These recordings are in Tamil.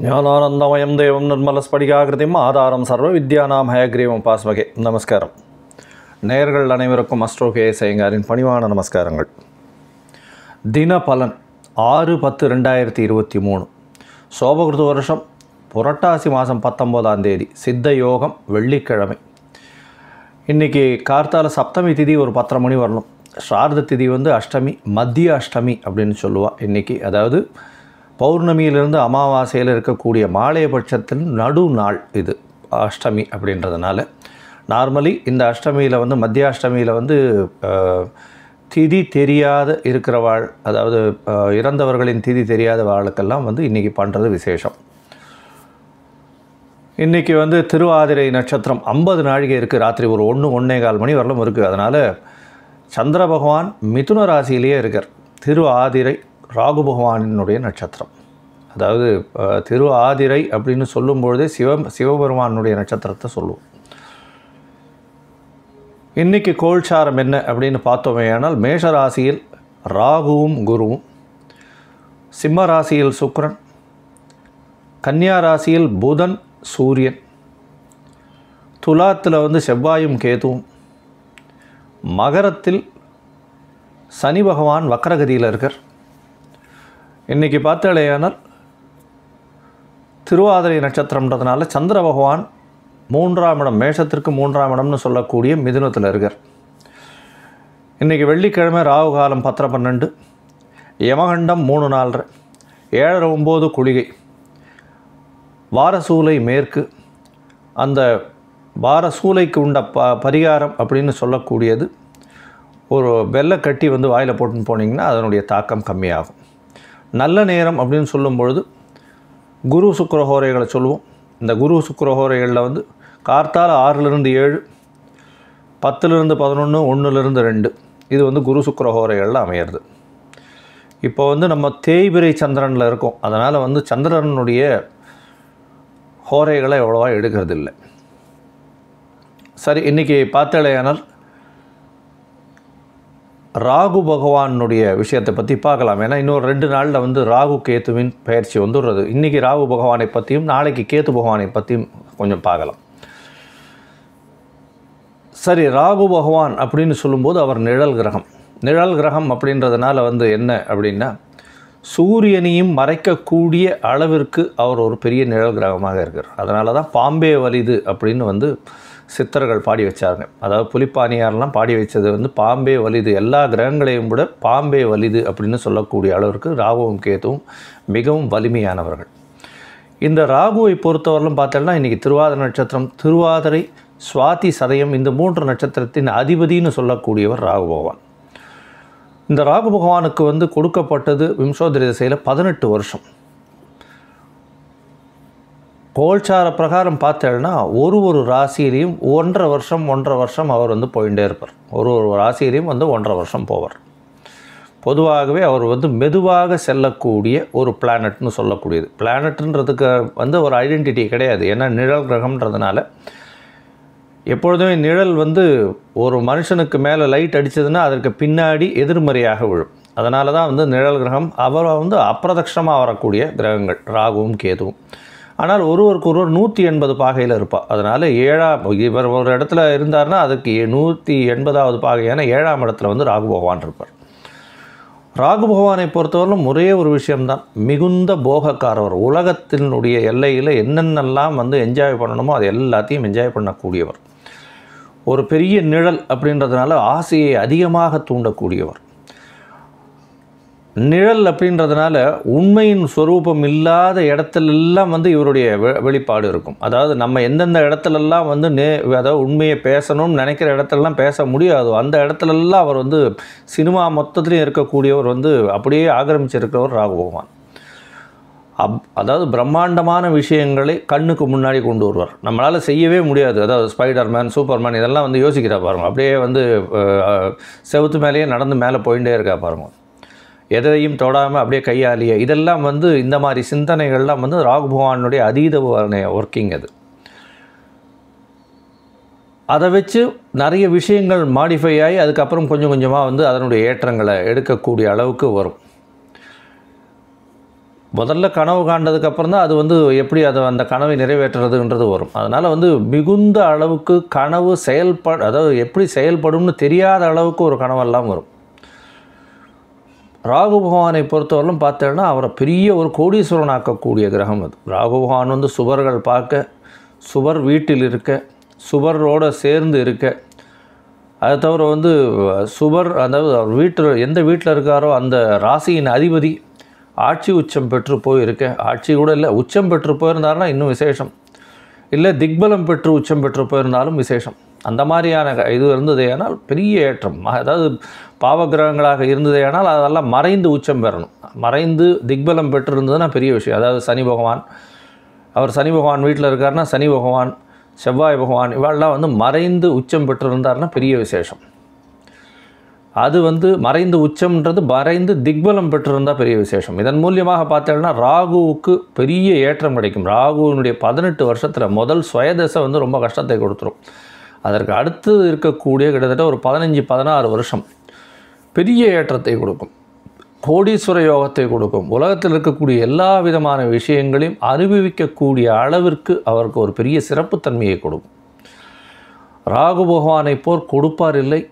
ஞானானந்தமயம் தேவம் நிர்மலஸ்படிகாகிருதிம் ஆதாரம் சர்வ வித்யானாம் ஹயக்ரீவம் பாஸ்மகே நமஸ்காரம் நேயர்கள் அனைவருக்கும் அஸ்ட்ரோகே செய்யங்காரின் பணிவான நமஸ்காரங்கள் தின பலன் ஆறு பத்து ரெண்டாயிரத்தி இருபத்தி மூணு சோபகிருத வருஷம் புரட்டாசி மாதம் பத்தொம்போதாம் தேதி சித்த யோகம் வெள்ளிக்கிழமை இன்றைக்கி கார்த்தால சப்தமி திதி ஒரு பத்தரை மணி வரணும் ஸ்ரார்த திதி வந்து அஷ்டமி மத்திய அஷ்டமி அப்படின்னு சொல்லுவாள் இன்றைக்கி அதாவது பௌர்ணமியிலிருந்து அமாவாசையில் இருக்கக்கூடிய மாலையபட்சத்தின் நடு நாள் இது அஷ்டமி அப்படின்றதுனால நார்மலி இந்த அஷ்டமியில் வந்து மத்திய அஷ்டமியில் வந்து அஹ், திதி தெரியாத இருக்கிறவாள் அதாவது அஹ், இறந்தவர்களின் திதி தெரியாத வாளுக்கெல்லாம் வந்து இன்றைக்கி பண்ணுறது விசேஷம் இன்றைக்கி வந்து திருவாதிரை நட்சத்திரம் ஐம்பது நாழிகை இருக்குது ராத்திரி ஒரு ஒன்று ஒன்றே கால் மணி வரலும் இருக்குது அதனால் சந்திர பகவான் மிதுன ராசியிலேயே இருக்கார் திரு ஆதிரை ராகு பகவானினுடைய நட்சத்திரம் அதாவது அஹ், திரு ஆதிரை அப்படின்னு சொல்லும்பொழுதே சிவ சிவபெருமானுடைய நட்சத்திரத்தை சொல்லுவோம் இன்றைக்கி கோல்சாரம் என்ன அப்படின்னு பார்த்தோமேயானால் மேஷ ராசியில் ராகுவும் குருவும் சிம்ம ராசியில் சுக்கிரன் கன்னியா ராசியில் புதன் சூரியன் துலாத்தில் வந்து செவ்வாயும் கேதுவும் மகரத்தில் சனி பகவான் வக்கரகதியில் இருக்கார் இன்றைக்கி பார்த்தாலேயானால் திருவாதிரை நட்சத்திரம்ன்றதுனால சந்திர பகவான் மூன்றாம் இடம் மேஷத்திற்கு மூன்றாம் இடம்னு சொல்லக்கூடிய மிதுனத்தில் இருக்கார் இன்றைக்கி வெள்ளிக்கிழமை ராகு காலம் பத்தரை பன்னெண்டு யமகண்டம் மூணு நாலரை ஏழரை ஒம்பது குளிகை வாரசூலை மேற்கு அந்த வாரசூலைக்கு உண்ட ப பரிகாரம் அப்படின்னு சொல்லக்கூடியது ஒரு வெள்ளை கட்டி வந்து வாயில் போட்டுன்னு போனீங்கன்னா அதனுடைய தாக்கம் கம்மியாகும் நல்ல நேரம் அப்படின்னு சொல்லும் பொழுது குரு சுக்கிரஹோரைகளை சொல்லுவோம் இந்த குரு சுக்கிரஹோரைகளில் வந்து கார்த்தால ஆறிலிருந்து ஏழு பத்துலேருந்து பதினொன்று ஒன்றுலேருந்து ரெண்டு இது வந்து குரு சுக்கிரஹோரைகளில் அமையிறது இப்போ வந்து நம்ம தேய்பிரை சந்திரனில் இருக்கோம் அதனால் வந்து சந்திரனுடைய ஹோரைகளை எவ்வளோவா எடுக்கிறது இல்லை சரி இன்றைக்கி பார்த்தாலேயானால் ராகு பகவானுடைய விஷயத்தை பற்றி பார்க்கலாம் ஏன்னா இன்னொரு ரெண்டு நாளில் வந்து ராகு கேத்துவின் பயிற்சி வந்துடுறது இன்றைக்கி ராகு பகவானை பற்றியும் நாளைக்கு கேத்து பகவானை பற்றியும் கொஞ்சம் பார்க்கலாம் சரி ராகு பகவான் அப்படின்னு சொல்லும்போது அவர் நிழல் கிரகம் நிழல் கிரகம் அப்படின்றதுனால வந்து என்ன அப்படின்னா சூரியனையும் மறைக்கக்கூடிய அளவிற்கு அவர் ஒரு பெரிய நிழல் கிரகமாக இருக்கார் அதனால தான் பாம்பே வலிது அப்படின்னு வந்து சித்தர்கள் பாடி வச்சாங்க அதாவது புலிப்பானியாரெலாம் பாடி வச்சது வந்து பாம்பே வலிது எல்லா கிரகங்களையும் விட பாம்பே வலிது அப்படின்னு சொல்லக்கூடிய அளவிற்கு ராகுவும் கேதுவும் மிகவும் வலிமையானவர்கள் இந்த ராகுவை பொறுத்தவரையிலும் பார்த்தோம்னா இன்றைக்கி திருவாதிரை நட்சத்திரம் திருவாதிரை சுவாதி சதயம் இந்த மூன்று நட்சத்திரத்தின் அதிபதின்னு சொல்லக்கூடியவர் ராகு பகவான் இந்த ராகு பகவானுக்கு வந்து கொடுக்கப்பட்டது விம்சோதரி திசையில் பதினெட்டு வருஷம் கோல்சார பிரகாரம் பார்த்தேன்னா ஒரு ஒரு ராசியிலையும் ஒன்றரை வருஷம் ஒன்றரை வருஷம் அவர் வந்து போயிட்டே இருப்பார் ஒரு ஒரு ராசியிலையும் வந்து ஒன்றரை வருஷம் போவார் பொதுவாகவே அவர் வந்து மெதுவாக செல்லக்கூடிய ஒரு பிளானட்னு சொல்லக்கூடியது பிளானட்ன்றதுக்கு வந்து ஒரு ஐடென்டிட்டி கிடையாது ஏன்னா நிழல் கிரகம்ன்றதுனால எப்பொழுதுமே நிழல் வந்து ஒரு மனுஷனுக்கு மேலே லைட் அடித்ததுன்னா அதற்கு பின்னாடி எதிர்மறையாக விழும் அதனால தான் வந்து நிழல் கிரகம் அவர் வந்து அப்பிரதட்சமாக வரக்கூடிய கிரகங்கள் ராகுவும் கேதுவும் ஆனால் ஒருவருக்கு ஒருவர் நூற்றி எண்பது பாகையில் இருப்பாள் அதனால் ஏழாம் இவர் ஒரு இடத்துல இருந்தார்னா அதுக்கு நூற்றி எண்பதாவது பாகையான ஏழாம் இடத்துல வந்து ராகு பகவான் இருப்பார் ராகு பகவானை பொறுத்தவரையிலும் ஒரே ஒரு விஷயம்தான் மிகுந்த போகக்காரவர் உலகத்தினுடைய எல்லையில் என்னென்னலாம் வந்து என்ஜாய் பண்ணணுமோ அது எல்லாத்தையும் என்ஜாய் பண்ணக்கூடியவர் ஒரு பெரிய நிழல் அப்படின்றதுனால ஆசையை அதிகமாக தூண்டக்கூடியவர் நிழல் அப்படின்றதுனால உண்மையின் ஸ்வரூபம் இல்லாத இடத்துலெல்லாம் வந்து இவருடைய வெ வெளிப்பாடு இருக்கும் அதாவது நம்ம எந்தெந்த இடத்துலலாம் வந்து நே அதாவது உண்மையை பேசணும்னு நினைக்கிற இடத்துலலாம் பேச முடியாது அந்த இடத்துலலாம் அவர் வந்து சினிமா மொத்தத்துலேயும் இருக்கக்கூடியவர் வந்து அப்படியே ஆக்கிரமிச்சிருக்கிறவர் ராகு பகவான் அப் அதாவது பிரம்மாண்டமான விஷயங்களை கண்ணுக்கு முன்னாடி கொண்டு வருவார் நம்மளால் செய்யவே முடியாது அதாவது ஸ்பைடர்மேன் சூப்பர்மேன் இதெல்லாம் வந்து யோசிக்கிறா பாருங்க அப்படியே வந்து அஹ், செவுத்து மேலேயே நடந்து மேலே போயிட்டே இருக்கா பாருங்க எதையும் தொடாமல் அப்படியே கையாலிய இதெல்லாம் வந்து இந்த மாதிரி சிந்தனைகள்லாம் வந்து ராகு பகவானுடைய அதீத ஒர்க்கிங் அது அதை வச்சு நிறைய விஷயங்கள் மாடிஃபை ஆகி அதுக்கப்புறம் கொஞ்சம் கொஞ்சமாக வந்து அதனுடைய ஏற்றங்களை எடுக்கக்கூடிய அளவுக்கு வரும் முதல்ல கனவு காண்டதுக்கப்புறம் தான் அது வந்து எப்படி அதை அந்த கனவை நிறைவேற்றுறதுன்றது வரும் அதனால் வந்து மிகுந்த அளவுக்கு கனவு செயல்ப அதாவது எப்படி செயல்படும்னு தெரியாத அளவுக்கு ஒரு கனவெல்லாம் வரும் ராகு பகவானை பொறுத்தவரையிலும் பார்த்தேன்னா அவரை பெரிய ஒரு கோடீஸ்வரன் ஆக்கக்கூடிய கிரகம் அது ராகு பகவான் வந்து சுவர்கள் பார்க்க சுவர் வீட்டில் இருக்க சுவரோடு சேர்ந்து இருக்க அது தவிர வந்து சுவர் அதாவது அவர் வீட்டில் எந்த வீட்டில் இருக்காரோ அந்த ராசியின் அதிபதி ஆட்சி உச்சம் பெற்று போயிருக்க ஆட்சி கூட இல்லை உச்சம் பெற்று போயிருந்தாருன்னா இன்னும் விசேஷம் இல்லை திக்பலம் பெற்று உச்சம் பெற்று போயிருந்தாலும் விசேஷம் அந்த மாதிரியான க- இது இருந்ததேயானால் பெரிய ஏற்றம் ம- அதாவது பாவகிரகங்களாக இருந்ததேயானால் அதெல்லாம் மறைந்து உச்சம் பெறணும் மறைந்து திக்பலம் பெற்று இருந்ததுன்னா பெரிய விஷயம் அதாவது சனி பகவான் அவர் சனி பகவான் வீட்டில் இருக்காருன்னா சனி பகவான் செவ்வாய் பகவான் இவெல்லாம் வந்து மறைந்து உச்சம் பெற்றிருந்தாருன்னா பெரிய விசேஷம் அது வந்து மறைந்து உச்சம்ன்றது மறைந்து திக்பலம் பெற்றிருந்தால் பெரிய விசேஷம் இதன் மூலியமாக பார்த்தோம்னா ராகுவுக்கு பெரிய ஏற்றம் கிடைக்கும் ராகுவினுடைய பதினெட்டு வருஷத்தில் முதல் சுயதசை வந்து ரொம்ப கஷ்டத்தை கொடுத்துரும் அதற்கு அடுத்து இருக்கக்கூடிய கிட்டத்தட்ட ஒரு பதினஞ்சு பதினாறு வருஷம் பெரிய ஏற்றத்தை கொடுக்கும் கோடீஸ்வர யோகத்தை கொடுக்கும் உலகத்தில் இருக்கக்கூடிய எல்லா விதமான விஷயங்களையும் அனுபவிக்கக்கூடிய அளவிற்கு அவருக்கு ஒரு பெரிய சிறப்புத்தன்மையை கொடுக்கும் ராகு பகவானை போர் கொடுப்பார் இல்லை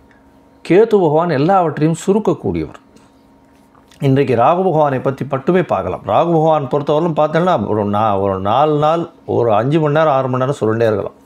கேது பகவான் எல்லாவற்றையும் சுருக்கக்கூடியவர் இன்றைக்கு ராகு பகவானை பற்றி மட்டுமே பார்க்கலாம் ராகு பகவான் பொறுத்தவரையிலும் பார்த்தோம்னா ஒரு நா ஒரு நாலு நாள் ஒரு அஞ்சு மணி நேரம் ஆறு மணி நேரம் சொல்லிட்டே இருக்கலாம்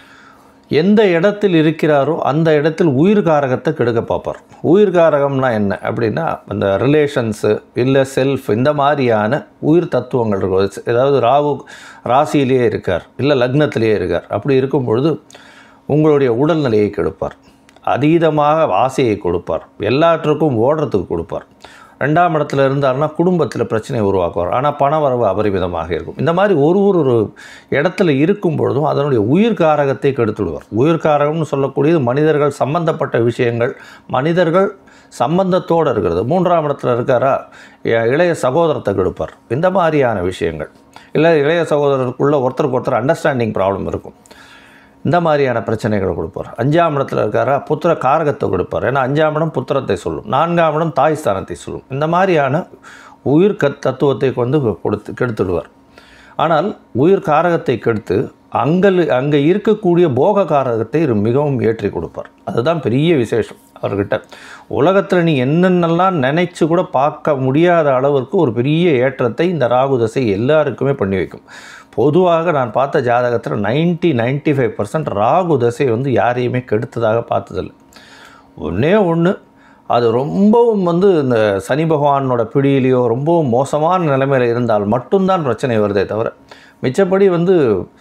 எந்த இடத்தில் இருக்கிறாரோ அந்த இடத்தில் உயிர் காரகத்தை கெடுக்க பார்ப்பார் உயிர் காரகம்னா என்ன அப்படின்னா அந்த ரிலேஷன்ஸு இல்லை செல்ஃப் இந்த மாதிரியான உயிர் தத்துவங்கள் இருக்கும் ஏதாவது ராகு ராசியிலேயே இருக்கார் இல்லை லக்னத்திலேயே இருக்கார் அப்படி இருக்கும் பொழுது உங்களுடைய உடல்நிலையை கெடுப்பார் அதீதமாக ஆசையை கொடுப்பார் எல்லாற்றுக்கும் ஓடுறதுக்கு கொடுப்பார் ரெண்டாம் இடத்துல இருந்தாருன்னா குடும்பத்தில் பிரச்சனையை உருவாக்குவார் ஆனால் பண வரவு அபரிமிதமாக இருக்கும் இந்த மாதிரி ஒரு ஒரு ஒரு இடத்துல இருக்கும் பொழுதும் அதனுடைய உயிர் காரகத்தை கெடுத்துடுவார் உயிர் காரகம்னு சொல்லக்கூடியது மனிதர்கள் சம்பந்தப்பட்ட விஷயங்கள் மனிதர்கள் சம்பந்தத்தோடு இருக்கிறது மூன்றாம் இடத்துல இருக்காரா இ- இளைய சகோதரத்தை கெடுப்பார் இந்த மாதிரியான விஷயங்கள் இல்லை இளைய சகோதரருக்குள்ள ஒருத்தருக்கு ஒருத்தர் அண்டர்ஸ்டாண்டிங் ப்ராப்ளம் இருக்கும் இந்த மாதிரியான பிரச்சனைகளை கொடுப்பார் அஞ்சாம் இடத்துல இருக்காரா புத்திர காரகத்தை கொடுப்பார் ஏன்னா அஞ்சாம் இடம் புத்திரத்தை சொல்லும் நான்காம் இடம் தாய் ஸ்தானத்தை சொல்லும் இந்த மாதிரியான உயிர் கத் தத்துவத்தை கொண்டு கொடுத்து கெடுத்துடுவார் ஆனால் உயிர் காரகத்தை கெடுத்து அங்கே அங்கே இருக்கக்கூடிய போக காரகத்தை இவர் மிகவும் ஏற்றி கொடுப்பார் அதுதான் பெரிய விசேஷம் அவர்கிட்ட உலகத்தில் நீ என்னென்னலாம் நினைச்சு கூட பார்க்க முடியாத அளவிற்கு ஒரு பெரிய ஏற்றத்தை இந்த ராகு தசை எல்லாருக்குமே பண்ணி வைக்கும் பொதுவாக நான் பார்த்த ஜாதகத்தில் 90 95% ஃபைவ் பர்சன்ட் ராகு தசை வந்து யாரையுமே கெடுத்ததாக பார்த்ததில்லை ஒன்றே ஒன்று அது ரொம்பவும் வந்து இந்த சனி பகவானோட பிடியிலையோ ரொம்பவும் மோசமான நிலைமையில் இருந்தால் மட்டும்தான் பிரச்சனை வருதே தவிர மிச்சப்படி வந்து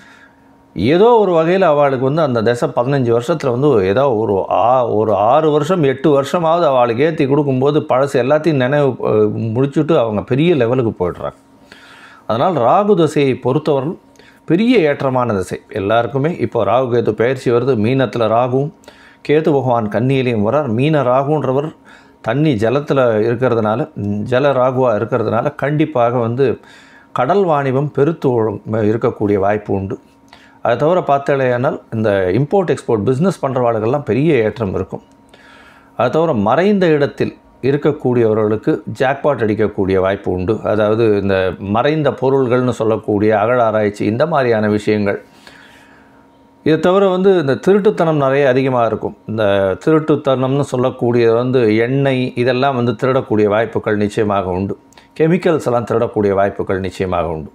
ஏதோ ஒரு வகையில் அவளுக்கு வந்து அந்த தசை பதினஞ்சு வருஷத்தில் வந்து ஏதோ ஒரு ஆ ஒரு ஆறு வருஷம் எட்டு வருஷமாவது அவளுக்கு ஏற்றி கொடுக்கும்போது பழசு எல்லாத்தையும் நினைவு அஹ், முடிச்சுட்டு அவங்க பெரிய லெவலுக்கு போயிடுறாங்க அதனால் ராகு தசையை பொறுத்தவரை பெரிய ஏற்றமான திசை எல்லாருக்குமே இப்போ ராகு கேது பயிற்சி வருது மீனத்தில் ராகுவும் கேது பகவான் கன்னியிலையும் வரார் மீன ராகுன்றவர் தண்ணி ஜலத்தில் இருக்கிறதுனால ம், ஜல ராகுவாக இருக்கிறதுனால கண்டிப்பாக வந்து கடல் வாணிபம் பெருத்து ஒழு- இருக்கக்கூடிய வாய்ப்பு உண்டு அதை தவிர பார்த்தாலேயானால் இந்த இம்போர்ட் எக்ஸ்போர்ட் பிஸ்னஸ் பண்ணுறவாளுகள்லாம் பெரிய ஏற்றம் இருக்கும் அது தவிர மறைந்த இடத்தில் இருக்கக்கூடியவர்களுக்கு ஜாக்பாட் அடிக்கக்கூடிய வாய்ப்பு உண்டு அதாவது இந்த மறைந்த பொருள்கள்னு சொல்லக்கூடிய அகழாராய்ச்சி இந்த மாதிரியான விஷயங்கள் இதை தவிர வந்து இந்த திருட்டுத்தனம் நிறைய அதிகமாக இருக்கும் இந்த திருட்டுத்தனம்னு சொல்லக்கூடியது வந்து எண்ணெய் இதெல்லாம் வந்து திருடக்கூடிய வாய்ப்புகள் நிச்சயமாக உண்டு கெமிக்கல்ஸ் எல்லாம் திருடக்கூடிய வாய்ப்புகள் நிச்சயமாக உண்டு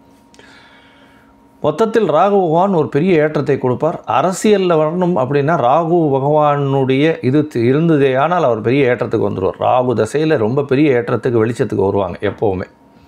மொத்தத்தில் ராகு பகவான் ஒரு பெரிய ஏற்றத்தை கொடுப்பார் அரசியலில் வரணும் அப்படின்னா ராகு பகவானுடைய இது தி- இருந்ததே ஆனால் அவர் பெரிய ஏற்றத்துக்கு வந்துடுவார் ராகு தசையில் ரொம்ப பெரிய ஏற்றத்துக்கு வெளிச்சத்துக்கு வருவாங்க எப்போவுமே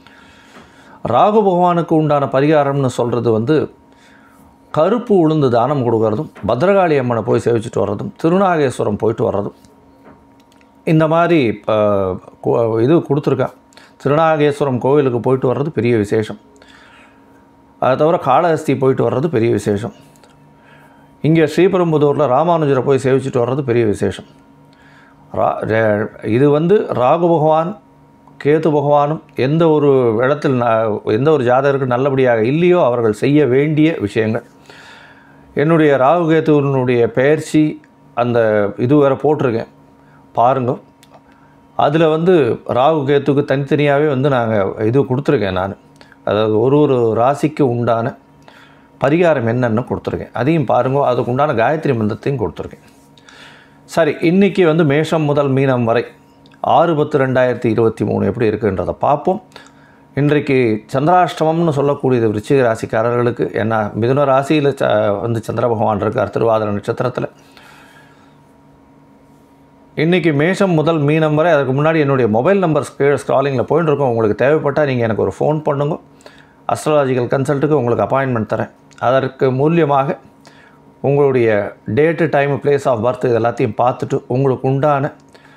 ராகு பகவானுக்கு உண்டான பரிகாரம்னு சொல்கிறது வந்து கருப்பு உளுந்து தானம் கொடுக்கறதும் பத்ரகாளி அம்மனை போய் சேவிச்சுட்டு வர்றதும் திருநாகேஸ்வரம் போயிட்டு வர்றதும் இந்த மாதிரி அஹ், கு- இது கொடுத்துருக்கா திருநாகேஸ்வரம் கோவிலுக்கு போயிட்டு வர்றது பெரிய விசேஷம் அதை தவிர காளஹஸ்தி போயிட்டு வர்றது பெரிய விசேஷம் இங்கே ஸ்ரீபெரும்புதூரில் ராமானுஜரை போய் சேவிச்சுட்டு வர்றது பெரிய விசேஷம் ரா ரே- இது வந்து ராகு பகவான் கேது பகவானும் எந்த ஒரு இடத்தில் ந- எந்த ஒரு ஜாதகருக்கு நல்லபடியாக இல்லையோ அவர்கள் செய்ய வேண்டிய விஷயங்கள் என்னுடைய ராகு கேதுவனுடைய பெயர்ச்சி அந்த இது வேறு போட்டிருக்கேன் பாருங்க அதில் வந்து ராகு கேத்துக்கு தனித்தனியாகவே வந்து நாங்கள் இது கொடுத்துருக்கேன் நான் அதாவது ஒரு ஒரு ராசிக்கு உண்டான பரிகாரம் என்னன்னு கொடுத்துருக்கேன் அதையும் பாருங்க அதுக்கு உண்டான காயத்ரி மந்திரத்தையும் கொடுத்துருக்கேன் சரி இன்றைக்கி வந்து மேஷம் முதல் மீனம் வரை ஆறு பத்து ரெண்டாயிரத்தி இருபத்தி மூணு எப்படி இருக்குன்றதை பார்ப்போம் இன்றைக்கு சந்திராஷ்டமம்னு சொல்லக்கூடியது விருச்சிக ராசிக்காரர்களுக்கு என்ன மிதுன ராசியில் ச வந்து சந்திர பகவான் இருக்கார் திருவாதிர நட்சத்திரத்தில் இன்றைக்கி மேஷம் முதல் மீனம் வரை அதுக்கு முன்னாடி என்னுடைய மொபைல் நம்பர் கீழே ஸ்க்ராலிங்கில் போயிட்டு இருக்கோம் உங்களுக்கு தேவைப்பட்டால் நீங்கள் எனக்கு ஒரு ஃபோன் பண்ணுங்க அஸ்ட்ராலாஜிக்கல் கன்சல்ட்டுக்கு உங்களுக்கு அப்பாயின்மெண்ட் தரேன் அதற்கு மூலியமாக உங்களுடைய date time place of birth இது எல்லாத்தையும் பார்த்துட்டு உங்களுக்கு உண்டான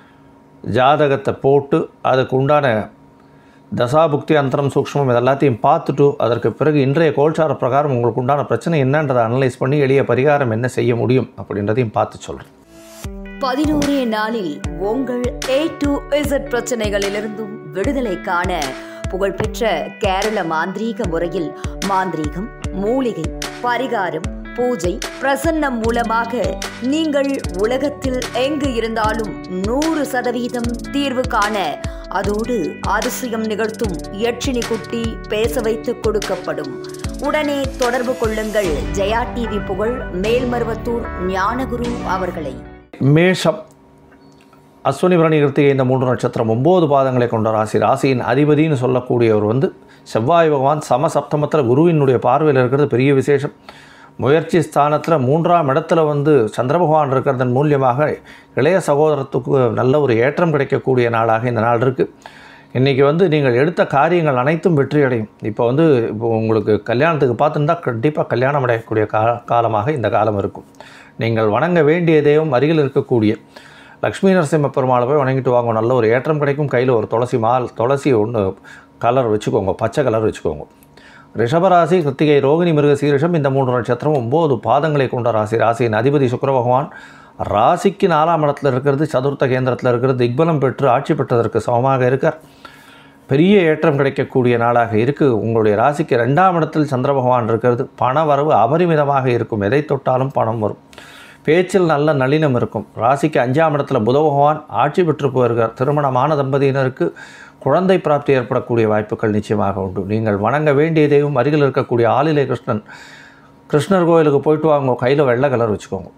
ஜாதகத்தை போட்டு அதுக்கு உண்டான தசாபுக்தி அந்தரம் சூக்ஷ்மம் இது எல்லாத்தையும் பார்த்துட்டு அதற்கு பிறகு இன்றைய கோல்சார பிரகாரம் உங்களுக்கு உண்டான பிரச்சனை என்னன்றதை அனலைஸ் பண்ணி எளிய பரிகாரம் என்ன செய்ய முடியும் அப்படின்றதையும் பார்த்து சொல்கிறேன் பதினோரே நாளில் உங்கள் ஏ டு இசட் பிரச்சனைகளிலிருந்தும் விடுதலை காண புகழ்பெற்ற கேரள மாந்திரீக முறையில் மாந்திரீகம் மூலிகை பரிகாரம் பூஜை பிரசன்னம் மூலமாக நீங்கள் உலகத்தில் எங்கு இருந்தாலும் நூறு சதவீதம் தீர்வு காண அதோடு அதிசயம் நிகழ்த்தும் யட்சினி குட்டி பேச வைத்து கொடுக்கப்படும் உடனே தொடர்பு கொள்ளுங்கள் ஜெயா டிவி புகழ் மேல்மருவத்தூர் ஞானகுரு அவர்களை மேஷம் அஸ்வினி பரணி கிருத்திகை இந்த மூன்று நட்சத்திரம் ஒம்பது பாதங்களை கொண்ட ராசி ராசியின் அதிபதின்னு சொல்லக்கூடியவர் வந்து செவ்வாய் பகவான் சமசப்தமத்தில் குருவினுடைய பார்வையில் இருக்கிறது பெரிய விசேஷம் முயற்சி ஸ்தானத்தில் மூன்றாம் இடத்துல வந்து சந்திர பகவான் இருக்கிறதன் மூலியமாக இளைய சகோதரத்துக்கு நல்ல ஒரு ஏற்றம் கிடைக்கக்கூடிய நாளாக இந்த நாள் இருக்குது இன்றைக்கி வந்து நீங்கள் எடுத்த காரியங்கள் அனைத்தும் வெற்றி அடையும் இப்போ வந்து இப்போ உங்களுக்கு கல்யாணத்துக்கு பார்த்துருந்தா கண்டிப்பாக கல்யாணம் அடையக்கூடிய கா காலமாக இந்த காலம் இருக்கும் நீங்கள் வணங்க வேண்டிய தெய்வம் அருகில் இருக்கக்கூடிய லக்ஷ்மி நரசிம்ம பெருமாளை போய் வணங்கிட்டு வாங்க நல்ல ஒரு ஏற்றம் கிடைக்கும் கையில் ஒரு துளசி மால் துளசி ஒன்று கலர் வச்சுக்கோங்க பச்சை கலர் வச்சுக்கோங்க ரிஷபராசி கிருத்திகை ரோகிணி மிருக சீரிஷம் இந்த மூன்று நட்சத்திரம் ஒம்பது பாதங்களை கொண்ட ராசி ராசியின் அதிபதி சுக்கிர பகவான் ராசிக்கு நாலாம் இடத்துல இருக்கிறது சதுர்த்த கேந்திரத்தில் இருக்கிறது திக்பலம் பெற்று ஆட்சி பெற்றதற்கு சமமாக இருக்கார் பெரிய ஏற்றம் கிடைக்கக்கூடிய நாளாக இருக்குது உங்களுடைய ராசிக்கு ரெண்டாம் இடத்தில் சந்திர பகவான் இருக்கிறது பண வரவு அபரிமிதமாக இருக்கும் எதை தொட்டாலும் பணம் வரும் பேச்சில் நல்ல நளினம் இருக்கும் ராசிக்கு அஞ்சாம் இடத்துல புத பகவான் ஆட்சி பெற்று போயிருக்கார் திருமணமான தம்பதியினருக்கு குழந்தை பிராப்தி ஏற்படக்கூடிய வாய்ப்புகள் நிச்சயமாக உண்டு நீங்கள் வணங்க வேண்டிய தெய்வம் அருகில் இருக்கக்கூடிய ஆளிலை கிருஷ்ணன் கிருஷ்ணர் கோயிலுக்கு போயிட்டு வாங்க கையில் வெள்ளை கலர் வச்சுக்கோங்க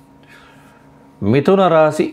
மிதுன ராசி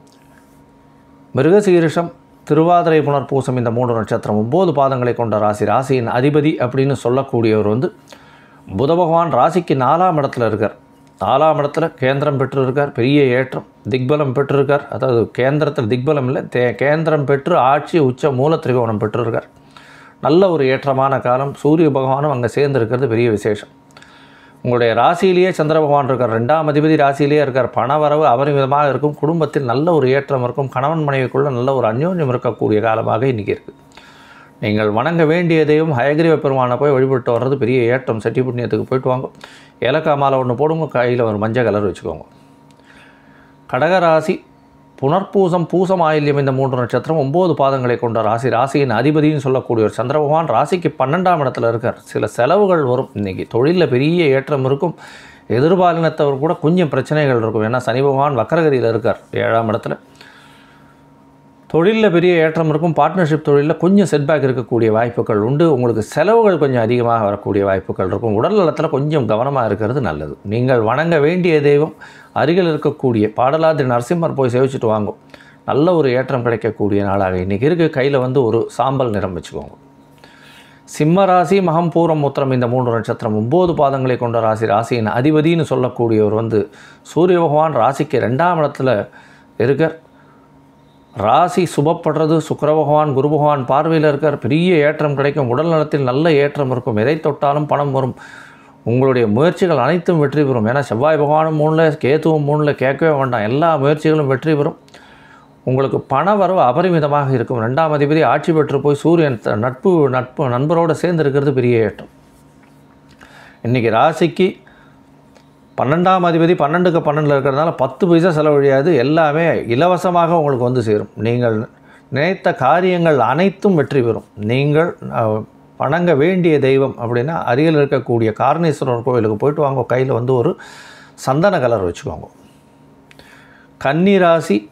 மிருகசீரிஷம் திருவாதிரை புனர்பூசம் இந்த மூன்று நட்சத்திரம் ஒம்பது பாதங்களை கொண்ட ராசி ராசியின் அதிபதி அப்படின்னு சொல்லக்கூடியவர் வந்து புத பகவான் ராசிக்கு நாலாம் இடத்துல இருக்கார் நாலாம் இடத்துல கேந்திரம் பெற்றிருக்கார் பெரிய ஏற்றம் திக்பலம் பெற்றிருக்கார் அதாவது கேந்திரத்தில் திக்பலம் இல்லை தே கேந்திரம் பெற்று ஆட்சி உச்ச மூல திரிகோணம் பெற்றிருக்கார் நல்ல ஒரு ஏற்றமான காலம் சூரிய பகவானும் அங்கே சேர்ந்திருக்கிறது பெரிய விசேஷம் உங்களுடைய ராசியிலேயே சந்திர பகவான் இருக்கார் ரெண்டாம் அதிபதி ராசியிலேயே இருக்கார் பண வரவு அபரிமிதமாக இருக்கும் குடும்பத்தில் நல்ல ஒரு ஏற்றம் இருக்கும் கணவன் மனைவிக்குள்ள நல்ல ஒரு அந்யோன்யம் இருக்கக்கூடிய காலமாக இன்றைக்கி இருக்குது நீங்கள் வணங்க வேண்டிய தெய்வம் ஹயகிரிவ பெருமானை போய் வழிபட்டு வர்றது பெரிய ஏற்றம் செட்டி புண்ணியத்துக்கு போயிட்டு வாங்க ஏலக்காய் மாலை ஒன்று போடுங்க கையில் ஒரு மஞ்சள் கலர் வச்சுக்கோங்க கடகராசி புனர்பூசம் பூசம் ஆயில்யம் இந்த மூன்று நட்சத்திரம் ஒம்பது பாதங்களை கொண்ட ராசி ராசியின் அதிபதினு சொல்லக்கூடிய ஒரு சந்திர பகவான் ராசிக்கு பன்னெண்டாம் இடத்துல இருக்கார் சில செலவுகள் வரும் இன்றைக்கி தொழிலில் பெரிய ஏற்றம் இருக்கும் எதிர்பாலினத்தவர் கூட கொஞ்சம் பிரச்சனைகள் இருக்கும் ஏன்னா சனி பகவான் வக்கரகதியில் இருக்கார் ஏழாம் இடத்துல தொழிலில் பெரிய ஏற்றம் இருக்கும் பார்ட்னர்ஷிப் தொழிலில் கொஞ்சம் செட்பேக் இருக்கக்கூடிய வாய்ப்புகள் உண்டு உங்களுக்கு செலவுகள் கொஞ்சம் அதிகமாக வரக்கூடிய வாய்ப்புகள் இருக்கும் உடல் நலத்தில் கொஞ்சம் கவனமாக இருக்கிறது நல்லது நீங்கள் வணங்க வேண்டிய தெய்வம் அருகில் இருக்கக்கூடிய பாடலாதிரி நரசிம்மர் போய் சேவிச்சுட்டு வாங்கும் நல்ல ஒரு ஏற்றம் கிடைக்கக்கூடிய நாளாக இன்றைக்கி இருக்க கையில் வந்து ஒரு சாம்பல் நிறம் வச்சுக்கோங்க சிம்ம ராசி மகம் பூரம் உத்திரம் இந்த மூன்று நட்சத்திரம் ஒம்பது பாதங்களை கொண்ட ராசி ராசியின் அதிபதினு சொல்லக்கூடியவர் வந்து சூரிய பகவான் ராசிக்கு ரெண்டாம் இடத்துல இருக்கார் ராசி சுபப்படுறது சுக்கிர பகவான் குரு பகவான் பார்வையில் இருக்கார் பெரிய ஏற்றம் கிடைக்கும் உடல் நலத்தில் நல்ல ஏற்றம் இருக்கும் எதை தொட்டாலும் பணம் வரும் உங்களுடைய முயற்சிகள் அனைத்தும் வெற்றி பெறும் ஏன்னா செவ்வாய் பகவானும் மூணில் கேத்துவும் மூணில் கேட்கவே வேண்டாம் எல்லா முயற்சிகளும் வெற்றி பெறும் உங்களுக்கு பண வரவு அபரிமிதமாக இருக்கும் ரெண்டாம் அதிபதி ஆட்சி பெற்று போய் சூரியன் த- நட்பு நட்பு நண்பரோடு சேர்ந்து இருக்கிறது பெரிய ஏற்றம் இன்றைக்கி ராசிக்கு பன்னெண்டாம் அதிபதி பன்னெண்டுக்கு பன்னெண்டில் இருக்கிறதுனால பத்து பைசா செலவழியாது எல்லாமே இலவசமாக உங்களுக்கு வந்து சேரும் நீங்கள் நினைத்த காரியங்கள் அனைத்தும் வெற்றி பெறும் நீங்கள் அஹ், வணங்க வேண்டிய தெய்வம் அப்படின்னா அருகில் இருக்கக்கூடிய காரணேஸ்வரர் கோயிலுக்கு போயிட்டு வாங்க கையில் வந்து ஒரு சந்தன கலர் வச்சுக்கோங்க கன்னி ராசி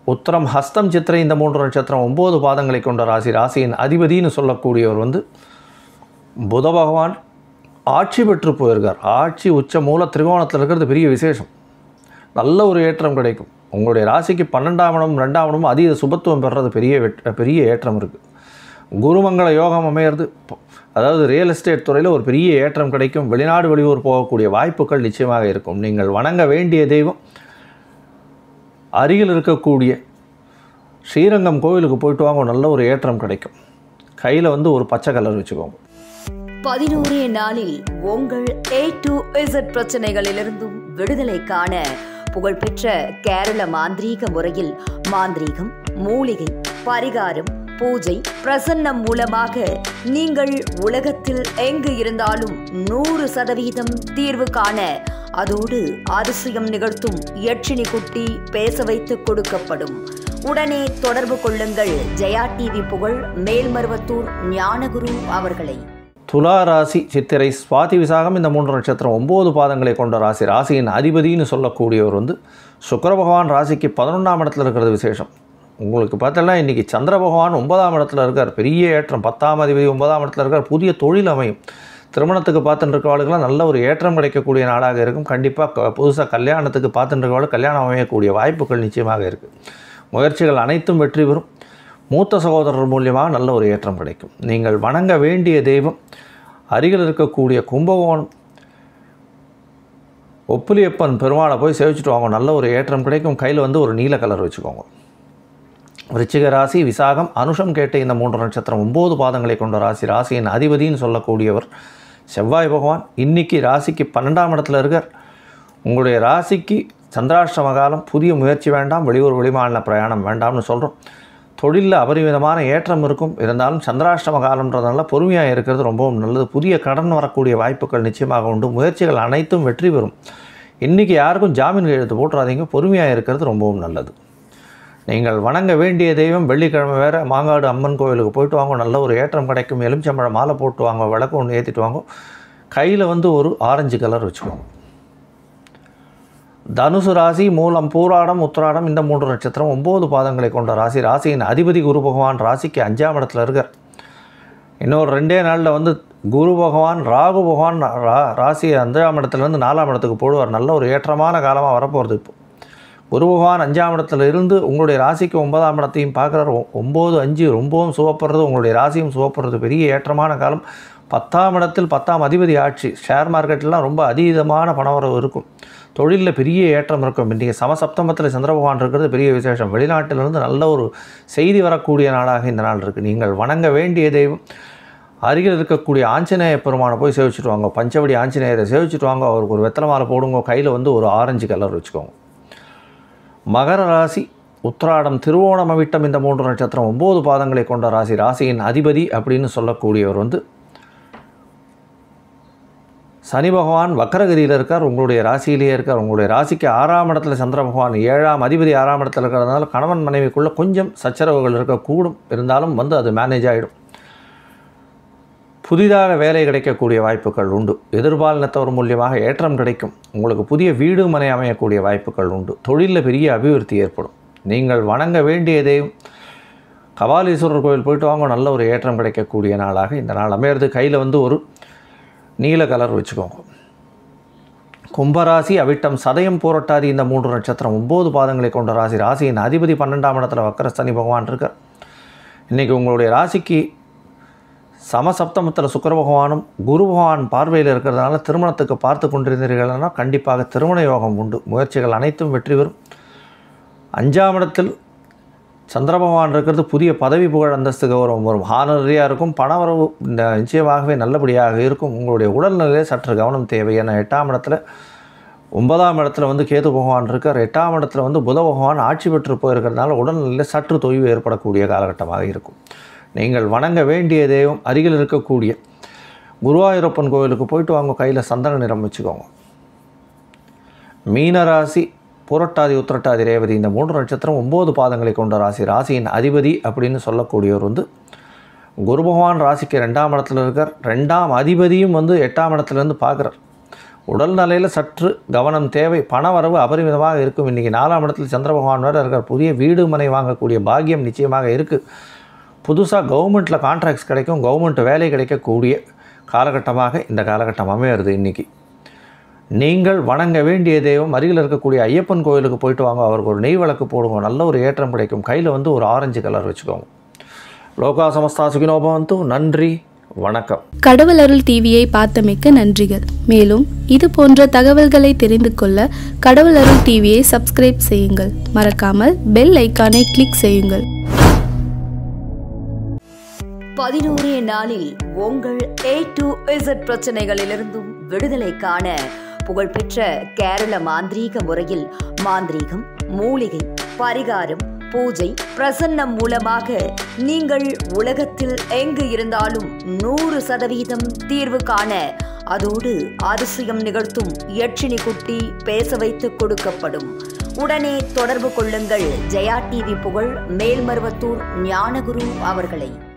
உத்தரம் ஹஸ்தம் சித்திரை இந்த மூன்று நட்சத்திரம் ஒம்பது பாதங்களை கொண்ட ராசி ராசியின் அதிபதின்னு சொல்லக்கூடியவர் வந்து புத பகவான் ஆட்சி பெற்று போயிருக்கார் ஆட்சி உச்ச மூல திரிகோணத்தில் இருக்கிறது பெரிய விசேஷம் நல்ல ஒரு ஏற்றம் கிடைக்கும் உங்களுடைய ராசிக்கு பன்னெண்டாம் இடம் ரெண்டாம் இடமும் அதீத சுபத்துவம் பெறுறது பெரிய வெட் பெரிய ஏற்றம் இருக்குது குருமங்கள யோகம் அமையிறது ப- அதாவது ரியல் எஸ்டேட் துறையில் ஒரு பெரிய ஏற்றம் கிடைக்கும் வெளிநாடு வெளியூர் போகக்கூடிய வாய்ப்புகள் நிச்சயமாக இருக்கும் நீங்கள் வணங்க வேண்டிய தெய்வம் அருகில் இருக்கக்கூடிய ஸ்ரீரங்கம் கோவிலுக்கு போயிட்டு வாங்க நல்ல ஒரு ஏற்றம் கிடைக்கும் கையில் வந்து ஒரு பச்சை கலர் வச்சுக்கோங்க பதினோரே நாளில் உங்கள் ஏ டு இசட் பிரச்சனைகளிலிருந்தும் விடுதலை காண புகழ்பெற்ற கேரள மாந்திரீக முறையில் மாந்திரீகம் மூலிகை பரிகாரம் பூஜை பிரசன்னம் மூலமாக நீங்கள் உலகத்தில் எங்கு இருந்தாலும் நூறு சதவீதம் தீர்வு காண அதோடு அதிசயம் நிகழ்த்தும் யட்சினி குட்டி பேச வைத்து கொடுக்கப்படும் உடனே தொடர்பு கொள்ளுங்கள் ஜெயா டிவி புகழ் மேல்மருவத்தூர் ஞானகுரு அவர்களை துலா ராசி சித்திரை சுவாதி விசாகம் இந்த மூன்று நட்சத்திரம் ஒம்பது பாதங்களை கொண்ட ராசி ராசியின் அதிபதின்னு சொல்லக்கூடியவர் வந்து சுக்கிர பகவான் ராசிக்கு பதினொன்றாம் இடத்துல இருக்கிறது விசேஷம் உங்களுக்கு பார்த்தோன்னா இன்றைக்கி சந்திர பகவான் ஒன்பதாம் இடத்துல இருக்கார் பெரிய ஏற்றம் பத்தாம் அதிபதி ஒன்பதாம் இடத்துல இருக்கார் புதிய தொழில் அமையும் திருமணத்துக்கு பார்த்துட்டு இருக்கவளுக்கெல்லாம் நல்ல ஒரு ஏற்றம் கிடைக்கக்கூடிய நாளாக இருக்கும் கண்டிப்பாக புதுசாக கல்யாணத்துக்கு பார்த்துட்டு இருக்கவளுக்கு கல்யாணம் அமையக்கூடிய வாய்ப்புகள் நிச்சயமாக இருக்குது முயற்சிகள் அனைத்தும் வெற்றி பெறும் மூத்த சகோதரர் மூலியமாக நல்ல ஒரு ஏற்றம் கிடைக்கும் நீங்கள் வணங்க வேண்டிய தெய்வம் அருகில் இருக்கக்கூடிய கும்பகோணம் ஒப்புலியப்பன் பெருமாளை போய் சேவிச்சுட்டு வாங்க நல்ல ஒரு ஏற்றம் கிடைக்கும் கையில் வந்து ஒரு நீல கலர் வச்சுக்கோங்க விருச்சிக ராசி விசாகம் அனுஷம் கேட்ட இந்த மூன்று நட்சத்திரம் ஒம்பது பாதங்களை கொண்ட ராசி ராசியின் அதிபதின்னு சொல்லக்கூடியவர் செவ்வாய் பகவான் இன்னைக்கு ராசிக்கு பன்னெண்டாம் இடத்துல இருக்கார் உங்களுடைய ராசிக்கு சந்திராஷ்டம காலம் புதிய முயற்சி வேண்டாம் வெளியூர் வெளிமாநில பிரயாணம் வேண்டாம்னு சொல்கிறோம் தொழிலில் அபரிமிதமான ஏற்றம் இருக்கும் இருந்தாலும் சந்திராஷ்டம காலம்ன்றதுனால பொறுமையாக இருக்கிறது ரொம்பவும் நல்லது புதிய கடன் வரக்கூடிய வாய்ப்புகள் நிச்சயமாக உண்டு முயற்சிகள் அனைத்தும் வெற்றி பெறும் இன்றைக்கி யாருக்கும் ஜாமீன் எழுத்து போட்டுறாதீங்க பொறுமையாக இருக்கிறது ரொம்பவும் நல்லது நீங்கள் வணங்க வேண்டிய தெய்வம் வெள்ளிக்கிழமை வேறு மாங்காடு அம்மன் கோவிலுக்கு போயிட்டு வாங்க நல்ல ஒரு ஏற்றம் கிடைக்கும் எலுமிச்சம்பழம் மாலை போட்டு வாங்க விளக்கு ஒன்று ஏற்றிட்டு வாங்க கையில் வந்து ஒரு ஆரஞ்சு கலர் வச்சுக்கோங்க தனுசு ராசி மூலம் பூராடம் உத்திராடம் இந்த மூன்று நட்சத்திரம் ஒம்பது பாதங்களை கொண்ட ராசி ராசியின் அதிபதி குரு பகவான் ராசிக்கு அஞ்சாம் இடத்துல இருக்கார் இன்னொரு ரெண்டே நாளில் வந்து குரு பகவான் ராகு பகவான் ரா ராசி அஞ்சாம் இடத்துலேருந்து நாலாம் இடத்துக்கு போடுவார் நல்ல ஒரு ஏற்றமான காலமாக வரப்போகிறது இப்போ குரு பகவான் அஞ்சாம் இடத்துல இருந்து உங்களுடைய ராசிக்கு ஒன்பதாம் இடத்தையும் பார்க்குறாரு ஒம்பது அஞ்சு ரொம்பவும் சுவப்படுறது உங்களுடைய ராசியும் சுவப்படுறது பெரிய ஏற்றமான காலம் பத்தாம் இடத்தில் பத்தாம் அதிபதி ஆட்சி ஷேர் மார்க்கெட்லாம் ரொம்ப அதீதமான பணவரவு இருக்கும் தொழிலில் பெரிய ஏற்றம் இருக்கும் இன்றைக்கி சமசப்தமத்தில் சந்திர பகவான் இருக்கிறது பெரிய விசேஷம் வெளிநாட்டிலிருந்து நல்ல ஒரு செய்தி வரக்கூடிய நாளாக இந்த நாள் இருக்குது நீங்கள் வணங்க வேண்டிய தெய்வம் அருகில் இருக்கக்கூடிய ஆஞ்சநேய பெருமானை போய் சேவிச்சுட்டு வாங்க பஞ்சவடி ஆஞ்சநேயரை சேவிச்சுட்டு வாங்க அவருக்கு ஒரு வெத்தலை மாலை போடுங்க கையில் வந்து ஒரு ஆரஞ்சு கலர் வச்சுக்கோங்க மகர ராசி உத்திராடம் திருவோணம் அவிட்டம் இந்த மூன்று நட்சத்திரம் ஒம்பது பாதங்களை கொண்ட ராசி ராசியின் அதிபதி அப்படின்னு சொல்லக்கூடியவர் வந்து சனி பகவான் வக்கரகதியில் இருக்கார் உங்களுடைய ராசியிலேயே இருக்கார் உங்களுடைய ராசிக்கு ஆறாம் இடத்துல சந்திர பகவான் ஏழாம் அதிபதி ஆறாம் இடத்துல இருக்கிறதுனால கணவன் மனைவிக்குள்ளே கொஞ்சம் சச்சரவுகள் இருக்கக்கூடும் இருந்தாலும் வந்து அது மேனேஜ் ஆகிடும் புதிதாக வேலை கிடைக்கக்கூடிய வாய்ப்புகள் உண்டு எதிர்பாலினத்தவர் மூலியமாக ஏற்றம் கிடைக்கும் உங்களுக்கு புதிய வீடு மனை அமையக்கூடிய வாய்ப்புகள் உண்டு தொழிலில் பெரிய அபிவிருத்தி ஏற்படும் நீங்கள் வணங்க வேண்டியதையும் கபாலீஸ்வரர் கோயில் போயிட்டு வாங்க நல்ல ஒரு ஏற்றம் கிடைக்கக்கூடிய நாளாக இந்த நாள் அமையிறது கையில் வந்து ஒரு நீல கலர் வச்சுக்கோங்க கும்பராசி அவிட்டம் சதயம் போரட்டாதி இந்த மூன்று நட்சத்திரம் ஒம்பது பாதங்களை கொண்ட ராசி ராசியின் அதிபதி பன்னெண்டாம் இடத்துல வக்கர சனி பகவான் இருக்கார் இன்றைக்கி உங்களுடைய ராசிக்கு சமசப்தமத்தில் சுக்கிர பகவானும் குரு பகவான் பார்வையில் இருக்கிறதுனால திருமணத்துக்கு பார்த்து கொண்டிருந்தீர்கள்னா கண்டிப்பாக திருமண யோகம் உண்டு முயற்சிகள் அனைத்தும் வெற்றி பெறும் அஞ்சாம் இடத்தில் சந்திர பகவான் இருக்கிறது புதிய பதவி புகழ் அந்தஸ்து கௌரவம் வரும் ஹானரியாக இருக்கும் பணவரவு இந்த நிச்சயமாகவே நல்லபடியாக இருக்கும் உங்களுடைய உடல்நிலையிலே சற்று கவனம் தேவை ஏன்னா எட்டாம் இடத்துல ஒன்பதாம் இடத்துல வந்து கேது பகவான் இருக்கார் எட்டாம் இடத்துல வந்து புத பகவான் ஆட்சி பெற்று போயிருக்கிறதுனால உடல்நிலையில் சற்று தொய்வு ஏற்படக்கூடிய காலகட்டமாக இருக்கும் நீங்கள் வணங்க வேண்டிய தெய்வம் அருகில் இருக்கக்கூடிய குருவாயூரப்பன் கோவிலுக்கு போயிட்டு வாங்க கையில் சந்தன நிறம் வச்சுக்கோங்க மீனராசி புரட்டாதி உத்திரட்டாதி ரேவதி இந்த மூன்று நட்சத்திரம் ஒம்பது பாதங்களை கொண்ட ராசி ராசியின் அதிபதி அப்படின்னு சொல்லக்கூடியவர் வந்து குரு பகவான் ராசிக்கு ரெண்டாம் இடத்துல இருக்கார் ரெண்டாம் அதிபதியும் வந்து எட்டாம் இடத்துலேருந்து பார்க்குறார் உடல் நிலையில் சற்று கவனம் தேவை பண வரவு அபரிமிதமாக இருக்கும் இன்றைக்கி நாலாம் இடத்தில் சந்திர பகவான் வேறு இருக்கிற புதிய வீடு மனை வாங்கக்கூடிய பாக்கியம் நிச்சயமாக இருக்குது புதுசாக கவர்மெண்ட்டில் கான்ட்ராக்ட்ஸ் கிடைக்கும் கவர்மெண்ட் வேலை கிடைக்கக்கூடிய காலகட்டமாக இந்த காலகட்டம் அமையிறது இன்றைக்கி நீங்கள் வணங்க வேண்டிய தெய்வம் அருகில் இருக்கக்கூடிய ஐயப்பன் கோயிலுக்கு போயிட்டு வாங்க அவருக்கு ஒரு நெய் விளக்கு போடுங்க நல்ல ஒரு ஏற்றம் கிடைக்கும் கையில் வந்து ஒரு ஆரஞ்சு கலர் வச்சுக்கோங்க லோகா சமஸ்தா சுகினோபவந்து நன்றி வணக்கம் கடவுள் அருள் டிவியை பார்த்தமைக்க நன்றிகள் மேலும் இது போன்ற தகவல்களை தெரிந்து கொள்ள கடவுள் அருள் டிவியை சப்ஸ்கிரைப் செய்யுங்கள் மறக்காமல் பெல் ஐக்கானை கிளிக் செய்யுங்கள் பதினோரே நாளில் உங்கள் ஏ டு இசட் பிரச்சனைகளிலிருந்தும் விடுதலை காண புகழ்பெற்ற கேரள மாந்திரீக முறையில் மாந்திரீகம் மூலிகை பரிகாரம் பூஜை பிரசன்னம் மூலமாக நீங்கள் உலகத்தில் எங்கு இருந்தாலும் நூறு சதவீதம் தீர்வு காண அதோடு அதிசயம் நிகழ்த்தும் யட்சினி குட்டி பேச வைத்து கொடுக்கப்படும் உடனே தொடர்பு கொள்ளுங்கள் ஜெயா டிவி புகழ் மேல்மருவத்தூர் ஞானகுரு அவர்களை